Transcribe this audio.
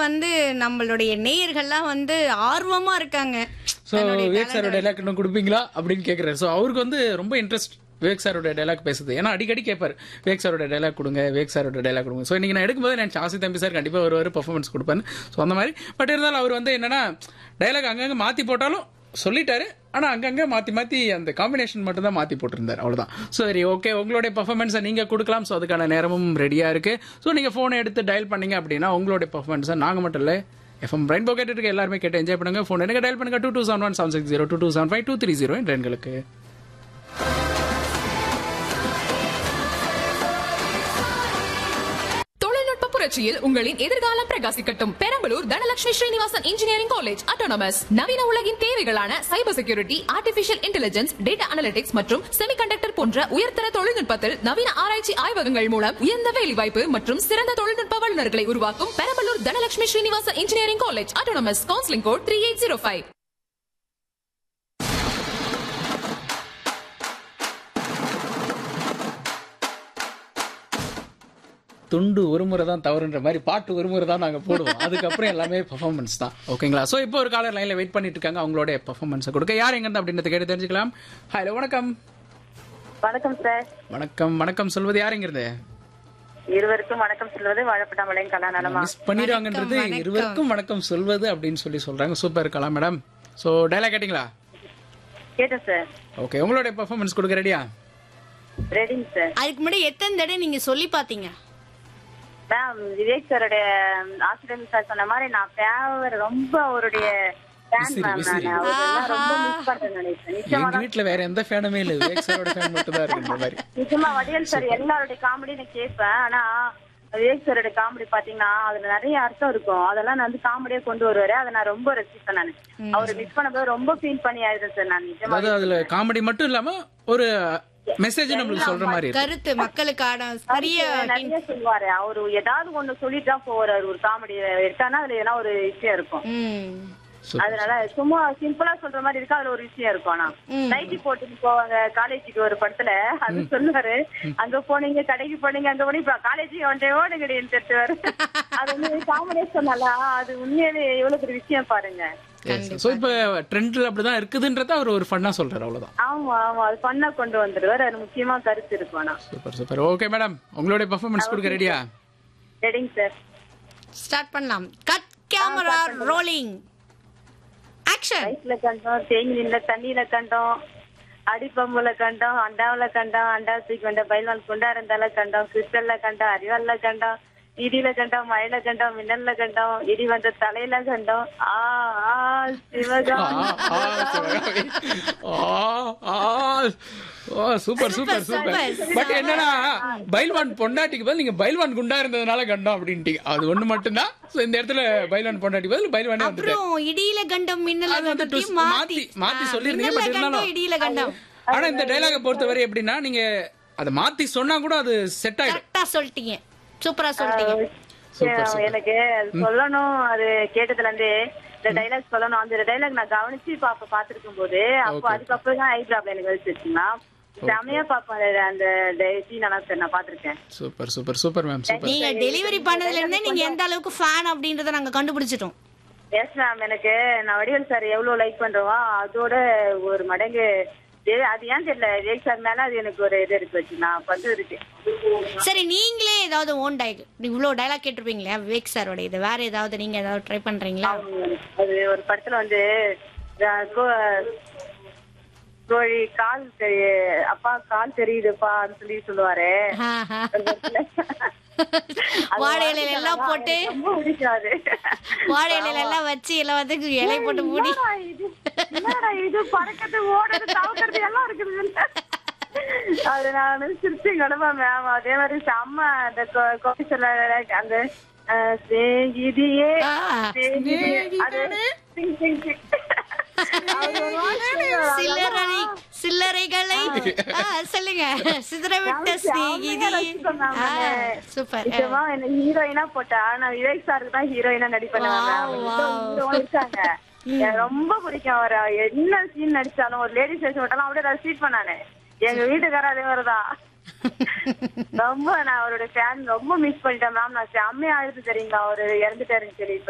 வந்து நம்மளுடைய நேயர்கள்லாம் வந்து ஆர்வமா இருக்காங்க ஸோ விவேக் சாரோட டைலாக் இன்னும் கொடுப்பீங்களா அப்படின்னு கேட்குறாரு ஸோ அவருக்கு வந்து ரொம்ப இன்ட்ரெஸ்ட் விவேக் சாரோட டைலாக் பேசுது ஏன்னா அடிக்கடி கேட்பாரு விவேக் சாரோட டைலாக் கொடுங்க விவேக் சாரோட டைலாக் கொடுங்க ஸோ இன்னைக்கு நான் எடுக்கும்போது நான் ஆசி தம்பி சார் கண்டிப்பாக வருவார் பர்ஃபார்மன்ஸ் கொடுப்பேன் ஸோ அந்த மாதிரி பட் இருந்தாலும் அவர் வந்து என்னன்னா டைலாக் அங்கங்கே மாற்றி போட்டாலும் சொல்லிட்டாரு ஆனால் அங்கங்கே மாற்றி மாற்றி அந்த காம்பினேஷன் மட்டும் தான் மாற்றி போட்டிருந்தார் அவ்வளோதான் ஸோ சரி ஓகே உங்களுடைய பர்ஃபார்மன்ஸை நீங்கள் கொடுக்கலாம் ஸோ அதுக்கான நேரமும் ரெடியாக இருக்குது ஸோ நீங்கள் ஃபோனை எடுத்து டயல் பண்ணீங்க அப்படின்னா உங்களுடைய பர்ஃபார்மன்ஸை நாங்கள் மட்டும் இல்லை எஃப்எம் ரெயின்போ கேட்டு இருக்க எல்லாருமே கேட்டு என்ஜாய் பண்ணுங்க ஃபோன் எனக்கு டயல் பண்ணுங்க two two seven one seven six zero two two seven five two three zero என்ற எண்களுக்கு தொழில்நுட்ப புரட்சியில் உங்களின் எதிர்காலம் பிரகாசிக்கட்டும் Perambalur Dhanalakshmi Srinivasan engineering college autonomous நவீன உலகின் தேவைகளான cyber security artificial intelligence data analytics மற்றும் செமிகண்டக்டர் போன்ற உயர்தர தொழில்நுட்பத்தில் நவீன ஆராய்ச்சி ஆய்வகங்கள் மூலம் உயர்ந்த வேலைவாய்ப்பு மற்றும் சிறந்த தொழில்நுட்ப வல்லுநர்களை உருவாக்கும் Perambalur Dhanalakshmi Srinivasan engineering college autonomous counselling code three eight zero five துண்டு ஒரு முறை தான் தவறுன்ற மாதிரி பாட்டு ஒரு முறை தான் நாங்கள் போடுவோம் அதுக்கப்புறம் எல்லாமே பர்ஃபார்மன்ஸ் தான் ஓகேங்களா ஸோ இப்போ ஒரு காலர் லைனில் வெயிட் பண்ணிட்டு இருக்காங்க அவங்களோட பர்ஃபார்மன்ஸை கொடுக்க யார் எங்க அப்படின்றத கேட்டு தெரிஞ்சுக்கலாம் ஹலோ வணக்கம் வணக்கம் சார் வணக்கம் வணக்கம் சொல்வது யார் எங்கிறது இருவருக்கும் வணக்கம் சொல்வது வாழப்பட்டாமலையும் கலா நலமா மிஸ் பண்ணிடுவாங்கன்றது இருவருக்கும் வணக்கம் சொல்வது அப்படின்னு சொல்லி சொல்றாங்க super Kalam madam so dialogue கேட்டிங்களா கேட்டேன் சார் ஓகே உங்களுடைய பர்ஃபார்மன்ஸ் கொடுக்க ரெடியா ரெடிங்க சார் அதுக்கு முன்னாடி எத்தனை தடவை நீங்க சொல்லி பாத்தீங்க மேம் விவேக் சாரோடைய ஆசிரியர் சார் சொன்ன மாதிரி நான் ஃபேவர் ரொம்ப அவருடைய ஃபேன் விசிறி, மேம் விசிறி. நான் அவரெல்லாம் ரொம்ப மிஸ் பண்றேன் நினைச்சேன் நிச்சயமா எங்க வீட்ல வேற எந்த ஃபேனுமே இல்ல விவேக் சாரோட ஃபேன் மட்டும் தான் இருக்குன்ற மாதிரி நிச்சயமா வடிவேல் சார் எல்லாருடைய காமெடி நான் கேட்பேன் ஆனா விவேக் சாரோட காமெடி பாத்தீங்கன்னா அதுல நிறைய அர்த்தம் இருக்கும் அதெல்லாம் நான் வந்து காமெடியா கொண்டு வருவாரு அதை நான் ரொம்ப ரசிப்பேன் நான் அவரை மிஸ் பண்ணும்போது ரொம்ப ஃபீல் பண்ணி ஆயிடுறேன் சார் நான் நிஜமா அதாவது அதுல காமெடி மட்டும் இல்லாம ஒரு மெசேஜ் நம்மளுக்கு சொல்ற மாதிரி இருக்கு கருத்து மக்களுக்கான பெரிய நிறைய சொல்லுவாரு அவரு ஏதாவது ஒண்ணு சொல்லிட்டு தான் போறாரு ஒரு காமெடி எடுத்தானா அதுல எதனா ஒரு விஷயம் இருக்கும் ம் Super. அதனால சும்மா சிம்பிளா சொல்ற மாதிரி இருக்கு அதுல ஒரு விஷயம் இருக்கும் ஆனா நைட்டி போட்டுட்டு போவாங்க காலேஜுக்கு ஒரு படத்துல அது சொல்லுவாரு அங்க போனீங்க கடைக்கு போனீங்க அங்க போனீங்க காலேஜுக்கு ஒன்றே ஓடுங்கடின்னு திட்டுவாரு அது வந்து காமெடியா சொன்னாலா அது உண்மையாவே எவ்வளவு பெரிய விஷயம் பாருங்க ஸோ இப்போ ட்ரெண்ட்ல அப்படிதான் இருக்குதுன்றத அவர் ஒரு ஃபன்னா சொல்றாரு அவ்வளவுதான் ஆமா ஆமா அது பண்ணா கொண்டு வந்துருவாரு அது முக்கியமா கருத்து இருக்கும் ஆனா சூப்பர் சூப்பர் ஓகே மேடம் உங்களுடைய பர்ஃபார்மன்ஸ் கொடுக்க ரெடியா ரெடிங்க சார் ஸ்டார்ட் பண்ணலாம் கட் கேமரா ரோலிங் ஆக்ஷன் ரைஸ்ல கண்டோம் தேங்கில தண்ணியில கண்டோம் அடிப்பம்புல கண்டோம் அண்டாவுல கண்டோம் அண்டா தூக்கி கண்டோம் பயில்வான் குண்டா இருந்தால கண்டோம் கிறிஸ்டல்ல கண்டோம் அறிவால்ல கண்டோம் இடியில கண்டோம் மழையில கண்டோம் மின்னல்ல கண்டோம் இடி வந்த தலையில கண்டோம் ஆ ஆ Sivakami super super super but என்னன்னா பைல்வான் பொண்டாட்டிக்கு பதில் நீங்க பைல்வான் குண்டா இருந்ததுனால கண்டோம் அப்படின்ட்டீங்க அது ஒண்ணு மட்டும்தான் சோ இந்த இடத்துல பைல்வான் பொண்டாட்டி பதில் பைல்வானே வந்துட்டாரு அப்புறம் இடியில கண்டம் மின்னல அது வந்து கண்டத்தையும் twist மாத்தி மாத்தி மாத்தி ஆ, சொல்லிருந்தீங்க மின்னல்ல பட் இருந்தாலும் கண்டம், இடியில கண்டம் ஆனா இந்த டைலாக பொறுத்தவரை எப்படின்னா நீங்க அதை மாத்தி சொன்னா கூட அது செட் ஆயிடும் கரெக்டா சொல்லிட்டீங்க சூப்பரா சொல்லிட்டீங்க எனக்கு அது சொல்லணும் அது கேட்டதுல இருந்தே இந்த டைலாக் சொல்லணும் அந்த டைலாக் நான் கவனிச்சு பாப்ப பாத்துருக்கும் போது அப்போ அதுக்கப்புறம் தான் ஐ ப்ராப்ளம் எனக்கு வச்சுச்சுங்களா செமையா பாப்பேன் அந்த சீன் எல்லாம் சார் நான் பாத்திருக்கேன் super super super ma'am super நீங்க டெலிவரி பண்ணதுல இருந்தே நீங்க எந்த அளவுக்கு ஃபேன் அப்படின்றத நாங்க கண்டுபிடிச்சிட்டோம் எஸ் மேம் எனக்கு நான் வடிவேல் சார் எவ்வளவு லைக் பண்றோமோ அதோட ஒரு மடங்கு இது- அது ஏன் தெரியல விவேக் சார் மேல அது எனக்கு ஒரு இது இருக்கு வச்சு நான் வந்து இருக்கு சரி நீங்களே ஏதாவது ஓன் டைக் இவ்வளவு டைலாக் கேட்டிருப்பீங்களா விவேக் சாரோட இது வேற ஏதாவது நீங்க ஏதாவது ட்ரை பண்றீங்களா அது ஒரு படத்துல வந்து அஹ், கோ- கோழி கால் தெரி- அப்பா கால் தெரியுதுப்பான்னு சொல்லி சொல்லுவாரு ஆஹா. ஒரு படத்துல. அது வாழை இலையில எல்லாம் போட்டு ரொம்ப பிடிக்காது வாழை இலையில எல்லாம் வச்சு எல்லாம் வந்து இலை போட்டு மூடி என்னடா இது என்னடா இது பறக்கிறது ஓடுறது தவக்கிறது எல்லாம் இருக்குது அது நான் சிரிச்சு கடுப்பேன் மேம் அதே மாதிரி செம்ம அந்த கோபிசல்ல அந்த அஹ், சிநேகிதியே ஆ, சிநேகிதியே. அது சிங், சிங், சிங். அது ஒரு வார்த்தை சொல்லுவாங்க. சில்லறை சில்லறைகளை ஆ, சொல்லுங்க சிதறவிட்ட சிநேகிதி ஆ, சூப்பர் நிஜமா என்ன ஹீரோயினா போட்டா நான் விவேக் சாருக்கு தான் ஹீரோயினா நடிப்பேன் Wow, wow. இருக்காங்க எனக்கு ரொம்ப பிடிக்கும் அவர் என்ன சீன் நடிச்சாலும் ஒரு லேடிஸ் வேஷம் விட்டாலும் அப்படியே ரசிட் பண்ணானே எங்க வீட்டுக்காரர் அதே மாதிரிதான் ரொம்ப நான் அவரோட ஃபேன் ரொம்ப மிஸ் பண்ணிட்டேன் மேம் நான் செம்மையா அழுது தெரியுங்களா அவரு இறந்துட்டாருன்னு சொல்லி